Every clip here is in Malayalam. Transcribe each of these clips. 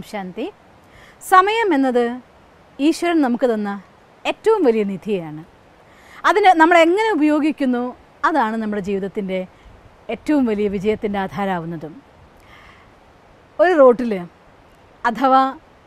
ശാന്തി സമയം എന്നത് ഈശ്വരൻ നമുക്ക് തന്ന ഏറ്റവും വലിയ നിധിയാണ് അതിന് നമ്മൾ എങ്ങനെ ഉപയോഗിക്കുന്നു അതാണ് നമ്മുടെ ജീവിതത്തിൻ്റെ ഏറ്റവും വലിയ വിജയത്തിൻ്റെ ആധാരമാവുന്നതും ഒരു റോട്ടിൽ അഥവാ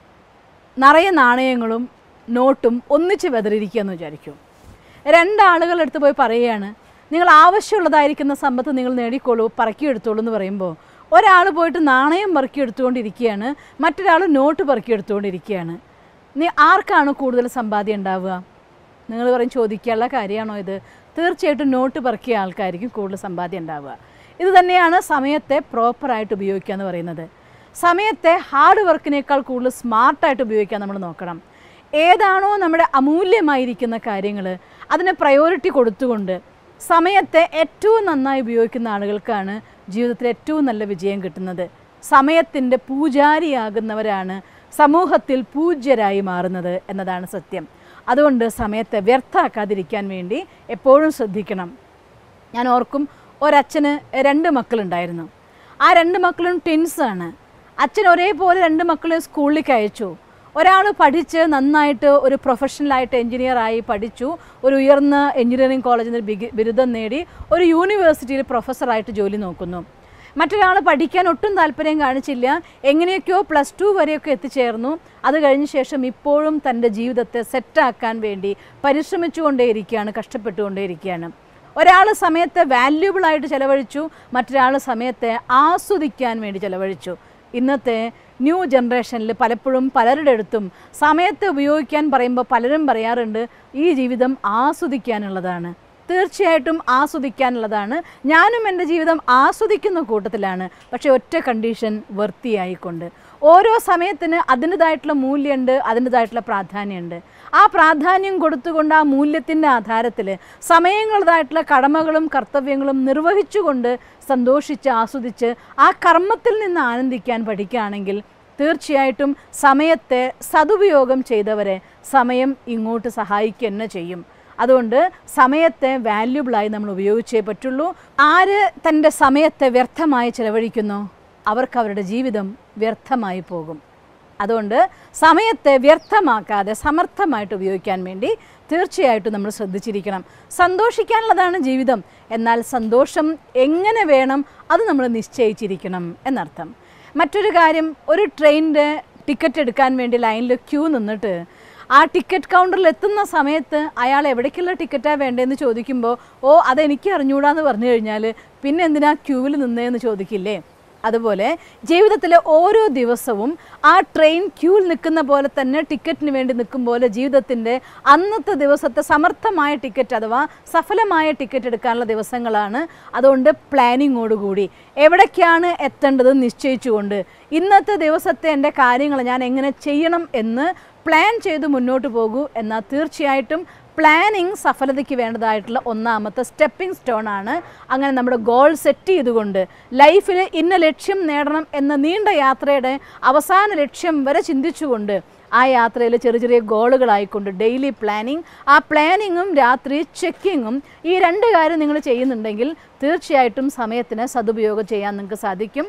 നിറയെ നാണയങ്ങളും നോട്ടും ഒന്നിച്ച് വെതറിയിരിക്കുക എന്ന് വിചാരിക്കും രണ്ടാളുകളുടെ അടുത്ത് പോയി പറയുകയാണ് നിങ്ങൾ ആവശ്യമുള്ളതായിരിക്കുന്ന സമ്പത്ത് നിങ്ങൾ നേടിക്കോളൂ പറക്കിയെടുത്തോളൂ എന്ന് പറയുമ്പോൾ ഒരാൾ പോയിട്ട് നാണയം പറക്കിയെടുത്തുകൊണ്ടിരിക്കുകയാണ് മറ്റൊരാൾ നോട്ട് പറക്കിയെടുത്തുകൊണ്ടിരിക്കുകയാണ് നീ ആർക്കാണ് കൂടുതൽ സമ്പാദ്യം ഉണ്ടാവുക നിങ്ങൾ പറയും ചോദിക്കാനുള്ള കാര്യമാണോ ഇത് തീർച്ചയായിട്ടും നോട്ട് പറക്കിയ ആൾക്കായിരിക്കും കൂടുതൽ സമ്പാദ്യം ഉണ്ടാവുക ഇത് തന്നെയാണ് സമയത്തെ പ്രോപ്പറായിട്ട് ഉപയോഗിക്കുക എന്ന് പറയുന്നത് സമയത്തെ ഹാർഡ് വർക്കിനേക്കാൾ കൂടുതൽ സ്മാർട്ടായിട്ട് ഉപയോഗിക്കാൻ നമ്മൾ നോക്കണം ഏതാണോ നമ്മുടെ അമൂല്യമായിരിക്കുന്ന കാര്യങ്ങൾ അതിന് പ്രയോറിറ്റി കൊടുത്തുകൊണ്ട് സമയത്തെ ഏറ്റവും നന്നായി ഉപയോഗിക്കുന്ന ആളുകൾക്കാണ് ജീവിതത്തിൽ ഏറ്റവും നല്ല വിജയം കിട്ടുന്നത് സമയത്തിൻ്റെ പൂജാരിയാകുന്നവരാണ് സമൂഹത്തിൽ പൂജ്യരായി മാറുന്നത് എന്നതാണ് സത്യം അതുകൊണ്ട് സമയത്തെ വ്യർത്ഥാക്കാതിരിക്കാൻ വേണ്ടി എപ്പോഴും ശ്രദ്ധിക്കണം ഞാൻ ഓർക്കും ഒരച്ഛന് രണ്ട് മക്കളുണ്ടായിരുന്നു ആ രണ്ട് മക്കളും ട്വിൻസാണ് അച്ഛൻ ഒരേപോലെ രണ്ട് മക്കളെ സ്കൂളിലേക്ക് അയച്ചു ഒരാൾ പഠിച്ച് നന്നായിട്ട് ഒരു പ്രൊഫഷണലായിട്ട് എഞ്ചിനീയറായി പഠിച്ചു ഒരു ഉയർന്ന എഞ്ചിനീയറിംഗ് കോളേജിൽ നിന്ന് ബിഗി- ബിരുദം നേടി ഒരു യൂണിവേഴ്സിറ്റിയിൽ പ്രൊഫസറായിട്ട് ജോലി നോക്കുന്നു മറ്റൊരാൾ പഠിക്കാൻ ഒട്ടും താല്പര്യം കാണിച്ചില്ല എങ്ങനെയൊക്കെയോ പ്ലസ് ടു വരെയൊക്കെ എത്തിച്ചേർന്നു അത് കഴിഞ്ഞ ശേഷം ഇപ്പോഴും തൻ്റെ ജീവിതത്തെ സെറ്റാക്കാൻ വേണ്ടി പരിശ്രമിച്ചുകൊണ്ടേയിരിക്കുകയാണ് കഷ്ടപ്പെട്ടുകൊണ്ടേയിരിക്കുകയാണ് ഒരാൾ സമയത്തെ വാല്യുബിളായിട്ട് ചിലവഴിച്ചു മറ്റൊരാൾ സമയത്തെ ആസ്വദിക്കാൻ വേണ്ടി ചിലവഴിച്ചു ഇന്നത്തെ ന്യൂ ജനറേഷനിൽ പലപ്പോഴും പലരുടെ അടുത്തും സമയത്തെ ഉപയോഗിക്കാൻ പറയുമ്പോൾ പലരും പറയാറുണ്ട് ഈ ജീവിതം ആസ്വദിക്കാനുള്ളതാണ് തീർച്ചയായിട്ടും ആസ്വദിക്കാനുള്ളതാണ് ഞാനും എൻ്റെ ജീവിതം ആസ്വദിക്കുന്ന കൂട്ടത്തിലാണ് പക്ഷേ ഒറ്റ കണ്ടീഷൻ വൃത്തിയായിക്കൊണ്ട് ഓരോ സമയത്തിന് അതിൻ്റെതായിട്ടുള്ള മൂല്യമുണ്ട് അതിൻ്റെതായിട്ടുള്ള പ്രാധാന്യമുണ്ട് ആ പ്രാധാന്യം കൊടുത്തുകൊണ്ട് ആ മൂല്യത്തിൻ്റെ ആധാരത്തിൽ സമയങ്ങളുടേതായിട്ടുള്ള കടമകളും കർത്തവ്യങ്ങളും നിർവഹിച്ചുകൊണ്ട് സന്തോഷിച്ച് ആസ്വദിച്ച് ആ കർമ്മത്തിൽ നിന്ന് ആനന്ദിക്കാൻ പഠിക്കുകയാണെങ്കിൽ തീർച്ചയായിട്ടും സമയത്തെ സതുപയോഗം ചെയ്തവരെ സമയം ഇങ്ങോട്ട് സഹായിക്കുക തന്നെ ചെയ്യും അതുകൊണ്ട് സമയത്തെ വാല്യുബിളായി നമ്മൾ ഉപയോഗിച്ചേ പറ്റുള്ളൂ ആര് തൻ്റെ സമയത്തെ വ്യർത്ഥമായി ചിലവഴിക്കുന്നോ അവർക്ക് അവരുടെ ജീവിതം വ്യർത്ഥമായി പോകും അതുകൊണ്ട് സമയത്തെ വ്യർത്ഥമാക്കാതെ സമർത്ഥമായിട്ട് ഉപയോഗിക്കാൻ വേണ്ടി തീർച്ചയായിട്ടും നമ്മൾ ശ്രദ്ധിച്ചിരിക്കണം സന്തോഷിക്കാനുള്ളതാണ് ജീവിതം എന്നാൽ സന്തോഷം എങ്ങനെ വേണം അത് നമ്മൾ നിശ്ചയിച്ചിരിക്കണം എന്നർത്ഥം മറ്റൊരു കാര്യം ഒരു ട്രെയിനിൻ്റെ ടിക്കറ്റ് എടുക്കാൻ വേണ്ടി ലൈനിൽ ക്യൂ നിന്നിട്ട് ആ ടിക്കറ്റ് കൗണ്ടറിൽ എത്തുന്ന സമയത്ത് അയാൾ എവിടേക്കുള്ള ടിക്കറ്റാണ് വേണ്ടതെന്ന് ചോദിക്കുമ്പോൾ ഓ അതെനിക്ക് അറിഞ്ഞൂടാന്ന് പറഞ്ഞു കഴിഞ്ഞാൽ പിന്നെ എന്തിനാ ക്യൂവിൽ നിന്നേന്ന് ചോദിക്കില്ലേ അതുപോലെ ജീവിതത്തിലെ ഓരോ ദിവസവും ആ ട്രെയിൻ ക്യൂവിൽ നിൽക്കുന്ന പോലെ തന്നെ ടിക്കറ്റിന് വേണ്ടി നിൽക്കും പോലെ ജീവിതത്തിൻ്റെ അന്നത്തെ ദിവസത്തെ സമർത്ഥമായ ടിക്കറ്റ് അഥവാ സഫലമായ ടിക്കറ്റ് എടുക്കാനുള്ള ദിവസങ്ങളാണ് അതുകൊണ്ട് പ്ലാനിങ്ങോടുകൂടി എവിടേക്കാണ് എത്തേണ്ടത് നിശ്ചയിച്ചുകൊണ്ട് ഇന്നത്തെ ദിവസത്തെ എൻ്റെ കാര്യങ്ങൾ ഞാൻ എങ്ങനെ ചെയ്യണം എന്ന് പ്ലാൻ ചെയ്ത് മുന്നോട്ട് പോകൂ എന്നാൽ തീർച്ചയായിട്ടും പ്ലാനിങ് സഫലതയ്ക്ക് വേണ്ടതായിട്ടുള്ള ഒന്നാമത്തെ സ്റ്റെപ്പിംഗ് സ്റ്റോൺ ആണ് അങ്ങനെ നമ്മുടെ ഗോൾ സെറ്റ് ചെയ്തുകൊണ്ട് ലൈഫിൽ ഇന്ന ലക്ഷ്യം നേടണം എന്ന നീണ്ട യാത്രയുടെ അവസാന ലക്ഷ്യം വരെ ചിന്തിച്ചുകൊണ്ട് ആ യാത്രയിൽ ചെറിയ ചെറിയ ഗോളുകളായിക്കൊണ്ട് ഡെയിലി പ്ലാനിങ് ആ പ്ലാനിങ്ങും രാത്രി ചെക്കിങ്ങും ഈ രണ്ട് കാര്യം നിങ്ങൾ ചെയ്യുന്നുണ്ടെങ്കിൽ തീർച്ചയായിട്ടും സമയത്തിന് സതുപയോഗം ചെയ്യാൻ നിങ്ങൾക്ക് സാധിക്കും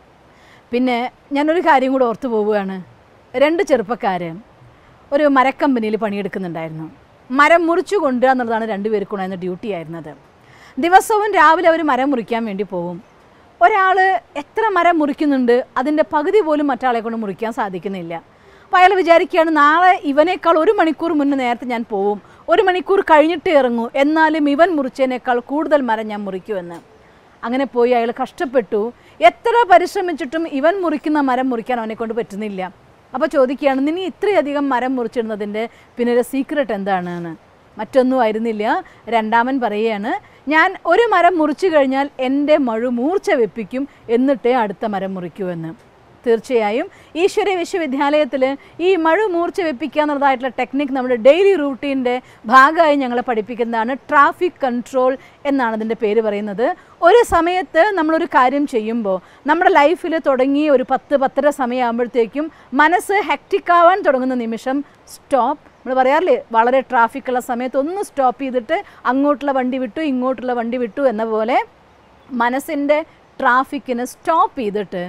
പിന്നെ ഞാനൊരു കാര്യം കൂടെ ഓർത്തു പോവുകയാണ് രണ്ട് ചെറുപ്പക്കാർ ഒരു മരക്കമ്പനിയിൽ പണിയെടുക്കുന്നുണ്ടായിരുന്നു മരം മുറിച്ചു കൊണ്ടുവരിക എന്നുള്ളതാണ് രണ്ടുപേർക്കും ഉണ്ടായിരുന്ന ഡ്യൂട്ടി ആയിരുന്നത് ദിവസവും രാവിലെ അവർ മരം മുറിക്കാൻ വേണ്ടി പോകും ഒരാൾ എത്ര മരം മുറിക്കുന്നുണ്ട് അതിൻ്റെ പകുതി പോലും മറ്റാളെ കൊണ്ട് മുറിക്കാൻ സാധിക്കുന്നില്ല അപ്പോൾ അയാൾ വിചാരിക്കുകയാണ് നാളെ ഇവനേക്കാൾ ഒരു മണിക്കൂർ മുന്നേ നേരത്തെ ഞാൻ പോവും ഒരു മണിക്കൂർ കഴിഞ്ഞിട്ട് ഇറങ്ങൂ എന്നാലും ഇവൻ മുറിച്ചതിനേക്കാൾ കൂടുതൽ മരം ഞാൻ മുറിക്കുമെന്ന് അങ്ങനെ പോയി അയാൾ കഷ്ടപ്പെട്ടു എത്ര പരിശ്രമിച്ചിട്ടും ഇവൻ മുറിക്കുന്ന മരം മുറിക്കാൻ അവനെ കൊണ്ട് പറ്റുന്നില്ല അപ്പോൾ ചോദിക്കുകയാണ് നിന്നെ ഇത്രയധികം മരം മുറിച്ചിടുന്നതിൻ്റെ പിന്നിലെ സീക്രട്ട് എന്താണെന്ന് മറ്റൊന്നും ആയിരുന്നില്ല രണ്ടാമൻ പറയുകയാണ് ഞാൻ ഒരു മരം മുറിച്ചു കഴിഞ്ഞാൽ എൻ്റെ മഴു മൂർച്ച വെപ്പിക്കും എന്നിട്ടേ അടുത്ത മരം മുറിക്കൂ എന്ന് തീർച്ചയായും ഈശ്വര വിശ്വവിദ്യാലയത്തിൽ ഈ മഴ മൂർച്ച വെപ്പിക്കുക എന്നുള്ളതായിട്ടുള്ള ടെക്നിക്ക് നമ്മുടെ ഡെയിലി റൂട്ടീൻ്റെ ഭാഗമായി ഞങ്ങളെ പഠിപ്പിക്കുന്നതാണ് ട്രാഫിക് കൺട്രോൾ എന്നാണ് അതിൻ്റെ പേര് പറയുന്നത് ഒരു സമയത്ത് നമ്മളൊരു കാര്യം ചെയ്യുമ്പോൾ നമ്മുടെ ലൈഫിൽ തുടങ്ങി ഒരു പത്ത് പത്തര സമയമാകുമ്പോഴത്തേക്കും മനസ്സ് ഹെക്റ്റിക് ആവാൻ തുടങ്ങുന്ന നിമിഷം സ്റ്റോപ്പ് നമ്മൾ പറയാറില്ലേ വളരെ ട്രാഫിക്കുള്ള സമയത്ത് ഒന്ന് സ്റ്റോപ്പ് ചെയ്തിട്ട് അങ്ങോട്ടുള്ള വണ്ടി വിട്ടു ഇങ്ങോട്ടുള്ള വണ്ടി വിട്ടു എന്ന പോലെ മനസ്സിൻ്റെ ട്രാഫിക്കിന് സ്റ്റോപ്പ് ചെയ്തിട്ട്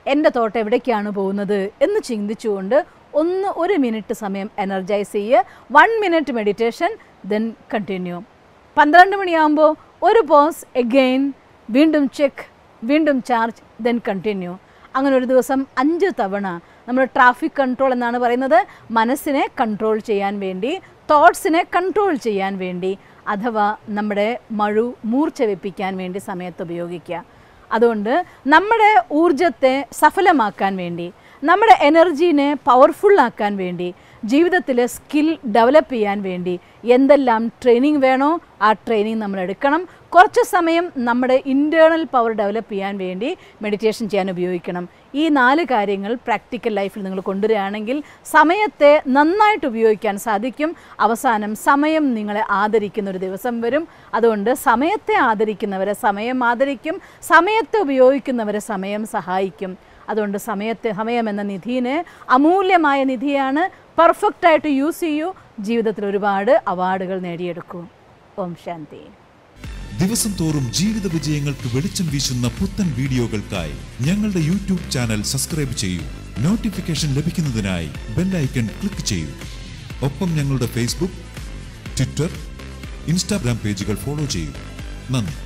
എൻ്റെ തോട്ട് എവിടേക്കാണ് പോകുന്നത് എന്ന് ചിന്തിച്ചുകൊണ്ട് ഒന്ന് ഒരു മിനിറ്റ് സമയം എനർജൈസ് ചെയ്യുക one minute meditation then continue പന്ത്രണ്ട് മണിയാകുമ്പോൾ ഒരു പോസ് എഗെയിൻ വീണ്ടും ചെക്ക് വീണ്ടും ചാർജ് ദെൻ കണ്ടിന്യൂ അങ്ങനെ ഒരു ദിവസം അഞ്ച് തവണ നമ്മൾ ട്രാഫിക് കൺട്രോൾ എന്നാണ് പറയുന്നത് മനസ്സിനെ കൺട്രോൾ ചെയ്യാൻ വേണ്ടി തോട്ട്സിനെ കൺട്രോൾ ചെയ്യാൻ വേണ്ടി അഥവാ നമ്മുടെ മഴു മൂർച്ച വെപ്പിക്കാൻ വേണ്ടി സമയത്ത് ഉപയോഗിക്കുക അതുകൊണ്ട് നമ്മുടെ ഊർജത്തെ സഫലമാക്കാൻ വേണ്ടി നമ്മുടെ എനർജീനെ പവർഫുള്ളാക്കാൻ വേണ്ടി ജീവിതത്തിൽ സ്കിൽ ഡെവലപ്പ് ചെയ്യാൻ വേണ്ടി എന്തെല്ലാം ട്രെയിനിങ് വേണോ ആ ട്രെയിനിങ് നമ്മൾ എടുക്കണം കുറച്ച് സമയം നമ്മുടെ ഇൻറ്റേർണൽ പവർ ഡെവലപ്പ് ചെയ്യാൻ വേണ്ടി മെഡിറ്റേഷൻ ചെയ്യാൻ ഉപയോഗിക്കണം ഈ നാല് കാര്യങ്ങൾ പ്രാക്ടിക്കൽ ലൈഫിൽ നിങ്ങൾ കൊണ്ടുവരികയാണെങ്കിൽ സമയത്തെ നന്നായിട്ട് ഉപയോഗിക്കാൻ സാധിക്കും അവസാനം സമയം നിങ്ങളെ ആദരിക്കുന്ന ഒരു ദിവസം വരും അതുകൊണ്ട് സമയത്തെ ആദരിക്കുന്നവരെ സമയം ആദരിക്കും സമയത്തെ ഉപയോഗിക്കുന്നവരെ സമയം സഹായിക്കും അതുകൊണ്ട് സമയത്തെ സമയം എന്ന നിധിനെ അമൂല്യമായ നിധിയാണ് പെർഫെക്റ്റായിട്ട് യൂസ് ചെയ്യൂ ജീവിതത്തിൽ ഒരുപാട് അവാർഡുകൾ നേടിയെടുക്കൂ ഓം ശാന്തി ദിവസം തോറും ജീവിത വിജയങ്ങൾക്ക് വെളിച്ചം വീശുന്ന പുത്തൻ വീഡിയോകൾക്കായി ഞങ്ങളുടെ യൂട്യൂബ് ചാനൽ സബ്സ്ക്രൈബ് ചെയ്യൂ നോട്ടിഫിക്കേഷൻ ലഭിക്കുന്നതിനായി ബെല്ലൈക്കൺ ക്ലിക്ക് ചെയ്യൂ ഒപ്പം ഞങ്ങളുടെ ഫേസ്ബുക്ക് ട്വിറ്റർ ഇൻസ്റ്റാഗ്രാം പേജുകൾ ഫോളോ ചെയ്യൂ നന്ദി